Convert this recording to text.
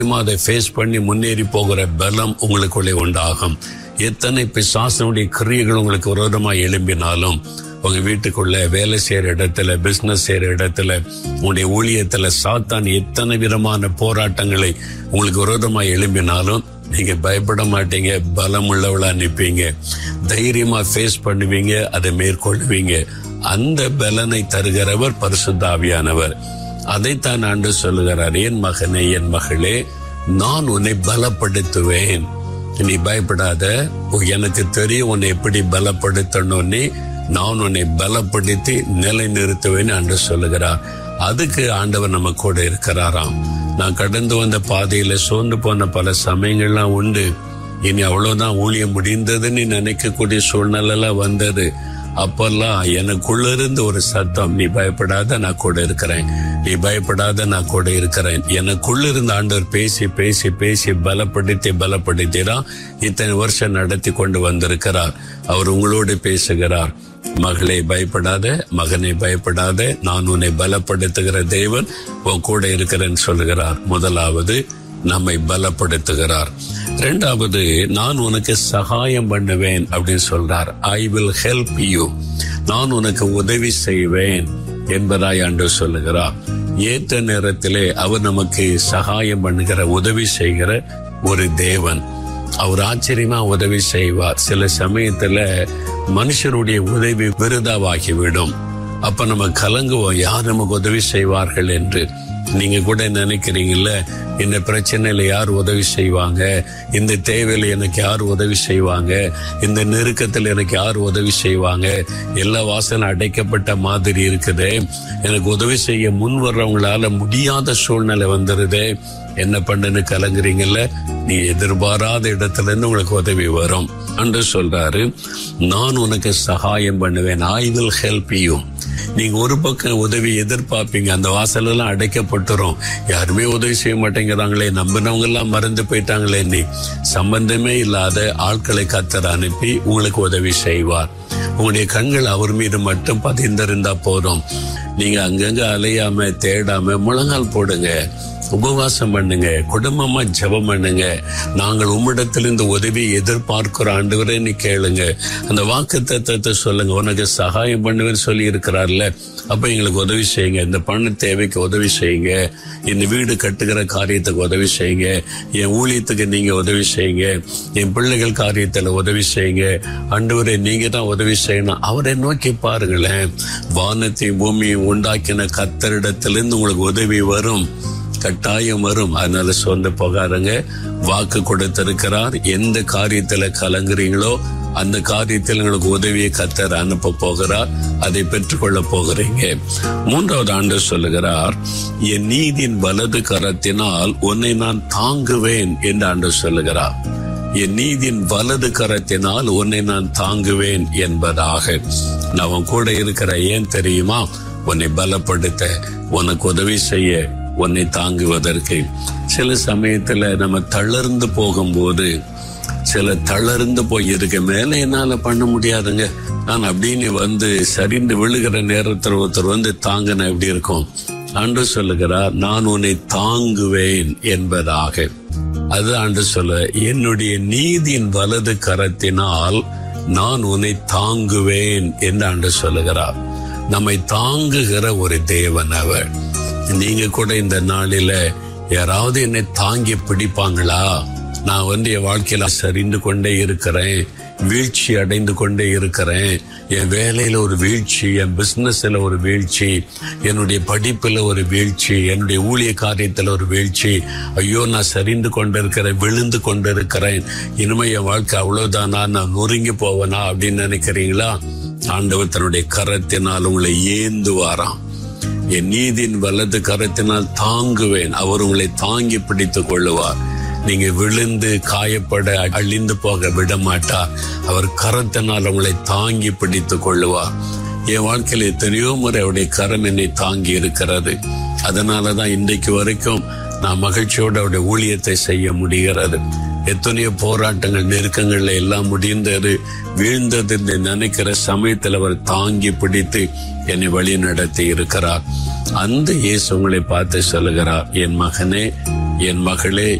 அதை ஃபேஸ் பண்ணி முன்னேறி போகிற பலம் உங்களுக்குள்ளே உண்டாகும் எத்தனை பிசாசனுடைய கிரியைகள் உங்களுக்கு விரோதமாக எழும்பினாலும் உங்க வீட்டுக்குள்ள வேலை செய்யற இடத்துல பிசினஸ் செய்யற இடத்துல உங்களுடைய ஊழியத்துல சாத்தான் எத்தனை விதமான போராட்டங்களை உங்களுக்கு விரோதமா எழும்பினாலும் நீங்க பயப்பட மாட்டீங்க பலம் உள்ளவளா நிற்பீங்க தைரியமா ஃபேஸ் பண்ணுவீங்க அதை மேற்கொள்வீங்க அந்த பலனை தருகிறவர் பரிசுத்தாவியானவர் அதைத்தான் ஆண்டு சொல்லுகிறார் என் மகனே என் மகளே நான் உன்னை பலப்படுத்துவேன் நீ பயப்படாத எனக்கு தெரியும் உன்னை எப்படி பலப்படுத்தணும்னு நான் உன்னை பலப்படுத்தி நிலை நிறுத்துவேன் என்று சொல்லுகிறார் அதுக்கு ஆண்டவர் நம்ம கூட இருக்கிறாராம் நான் கடந்து வந்த பாதையில சோர்ந்து போன பல சமயங்கள்லாம் உண்டு இனி அவ்வளவுதான் ஊழியம் முடிந்ததுன்னு நினைக்கக்கூடிய சூழ்நிலை வந்தது அப்பெல்லாம் எனக்குள்ள இருந்து ஒரு சத்தம் நீ பயப்படாத நான் கூட இருக்கிறேன் நீ பயப்படாத நான் கூட இருக்கிறேன் எனக்குள்ள இருந்த ஆண்டவர் பேசி பேசி பேசி பலப்படுத்தி பலப்படுத்திதான் இத்தனை வருஷம் நடத்தி கொண்டு வந்திருக்கிறார் அவர் உங்களோடு பேசுகிறார் மகளே பயப்படாத மகனை பயப்படாத நான் உன்னை பலப்படுத்துகிற தேவன் உன் கூட இருக்கிறேன்னு சொல்லுகிறார் முதலாவது நம்மை பலப்படுத்துகிறார் இரண்டாவது நான் உனக்கு சகாயம் பண்ணுவேன் அப்படின்னு சொல்றார் ஐ வில் ஹெல்ப் யூ நான் உனக்கு உதவி செய்வேன் என்பதாய் ஆண்டு சொல்லுகிறார் ஏற்ற நேரத்திலே அவர் நமக்கு சகாயம் பண்ணுகிற உதவி செய்கிற ஒரு தேவன் அவர் ஆச்சரியமா உதவி செய்வார் சில சமயத்துல மனுஷருடைய உதவி விருதாவாகிவிடும் அப்ப நம்ம கலங்குவோம் யார் நமக்கு உதவி செய்வார்கள் என்று நீங்க கூட நினைக்கிறீங்கல்ல இந்த பிரச்சனையில யார் உதவி செய்வாங்க இந்த தேவையில எனக்கு யார் உதவி செய்வாங்க இந்த நெருக்கத்தில் எனக்கு யார் உதவி செய்வாங்க எல்லா வாசலும் அடைக்கப்பட்ட மாதிரி இருக்குதே எனக்கு உதவி செய்ய முன் வர்றவங்களால முடியாத சூழ்நிலை வந்துருதே என்ன பண்ணுன்னு கலங்குறீங்கல்ல நீ எதிர்பாராத இடத்துல இருந்து உங்களுக்கு உதவி வரும் என்று சொல்றாரு நான் உனக்கு சகாயம் பண்ணுவேன் ஐ வில் ஹெல்ப் யூ நீங்க ஒரு பக்கம் உதவி எதிர்பார்ப்பீங்க அந்த வாசல் எல்லாம் அடைக்கப்பட்டுரும் யாருமே உதவி செய்ய மாட்டேங்கிறாங்களே நம்பினவங்க எல்லாம் மறந்து போயிட்டாங்களே நீ சம்பந்தமே இல்லாத ஆட்களை கத்தர் அனுப்பி உங்களுக்கு உதவி செய்வார் உங்களுடைய கண்கள் அவர் மீது மட்டும் பதிந்திருந்தா போதும் நீங்க அங்கங்க அலையாம தேடாம முழங்கால் போடுங்க உபவாசம் பண்ணுங்க குடும்பமா ஜெபம் பண்ணுங்க நாங்கள் உம்மிடத்திலிருந்து உதவி எதிர்பார்க்கிற ஆண்டவரே நீ கேளுங்க அந்த வாக்கு தத்துவத்தை சொல்லுங்க உனக்கு சகாயம் பண்ணுவேன்னு சொல்லி இருக்கிறார்ல அப்ப எங்களுக்கு உதவி செய்யுங்க இந்த பண தேவைக்கு உதவி செய்யுங்க இந்த வீடு கட்டுகிற காரியத்துக்கு உதவி செய்யுங்க என் ஊழியத்துக்கு நீங்க உதவி செய்யுங்க என் பிள்ளைகள் காரியத்துல உதவி செய்யுங்க ஆண்டவரே நீங்க தான் உதவி செய்யணும் அவரை நோக்கி பாருங்களேன் வானத்தையும் பூமியும் உண்டாக்கின கத்தரிடத்திலிருந்து உங்களுக்கு உதவி வரும் கட்டாயம் வரும் அதனால சொந்த போகாதங்க வாக்கு கொடுத்திருக்கிறார் எந்த காரியத்துல கலங்குறீங்களோ அந்த காரியத்தில் உங்களுக்கு உதவியை கத்தர் அனுப்ப போகிறார் அதை பெற்றுக்கொள்ள போகிறீங்க மூன்றாவது ஆண்டு சொல்லுகிறார் என் நீதியின் வலது கரத்தினால் உன்னை நான் தாங்குவேன் என்று ஆண்டு சொல்லுகிறார் என் நீதியின் வலது கரத்தினால் உன்னை நான் தாங்குவேன் என்பதாக நான் உன் கூட இருக்கிற ஏன் தெரியுமா உன்னை பலப்படுத்த உனக்கு உதவி செய்ய உன்னை தாங்குவதற்கு சில சமயத்துல நம்ம தளர்ந்து போகும்போது சில தளர்ந்து போய் இருக்க மேல என்னால பண்ண முடியாதுங்க நான் அப்படின்னு வந்து சரிந்து விழுகிற நேரத்தில் ஒருத்தர் வந்து தாங்கின எப்படி இருக்கும் ஆண்டு சொல்லுகிறார் நான் உன்னை தாங்குவேன் என்பதாக அது ஆண்டு சொல்ல என்னுடைய நீதியின் வலது கரத்தினால் நான் உன்னை தாங்குவேன் என்று ஆண்டு சொல்லுகிறார் நம்மை தாங்குகிற ஒரு தேவன் அவர் நீங்க கூட இந்த நாளில யாராவது என்னை தாங்கி பிடிப்பாங்களா நான் வந்து என் வாழ்க்கையில சரிந்து கொண்டே இருக்கிறேன் வீழ்ச்சி அடைந்து கொண்டே இருக்கிறேன் என் வேலையில ஒரு வீழ்ச்சி என் பிசினஸ்ல ஒரு வீழ்ச்சி என்னுடைய படிப்புல ஒரு வீழ்ச்சி என்னுடைய ஊழிய காரியத்துல ஒரு வீழ்ச்சி ஐயோ நான் சரிந்து கொண்டிருக்கிறேன் விழுந்து கொண்டிருக்கிறேன் இனிமே என் வாழ்க்கை அவ்வளவுதானா நான் நொறுங்கி போவனா அப்படின்னு நினைக்கிறீங்களா ஆண்டவர் தன்னுடைய கரத்தினால் உங்களை ஏந்துவாராம் என் நீதியின் வலது கரத்தினால் தாங்குவேன் அவர் உங்களை தாங்கி பிடித்துக் கொள்ளுவார் நீங்க விழுந்து காயப்பட அழிந்து போக விட மாட்டார் அவர் கரத்தினால் உங்களை தாங்கி பிடித்துக் கொள்ளுவார் என் வாழ்க்கையில் எத்தனையோ முறை அவருடைய கரம் என்னை தாங்கி இருக்கிறது அதனாலதான் இன்றைக்கு வரைக்கும் நான் மகிழ்ச்சியோட அவருடைய ஊழியத்தை செய்ய முடிகிறது எத்தனையோ போராட்டங்கள் நெருக்கங்கள்ல எல்லாம் முடிந்தது வீழ்ந்தது என்று நினைக்கிற சமயத்தில் அவர் தாங்கி பிடித்து என்னை வழி நடத்தி இருக்கிறார் அந்த இயேசு உங்களை பார்த்து சொல்லுகிறார் என் மகனே என் மகளே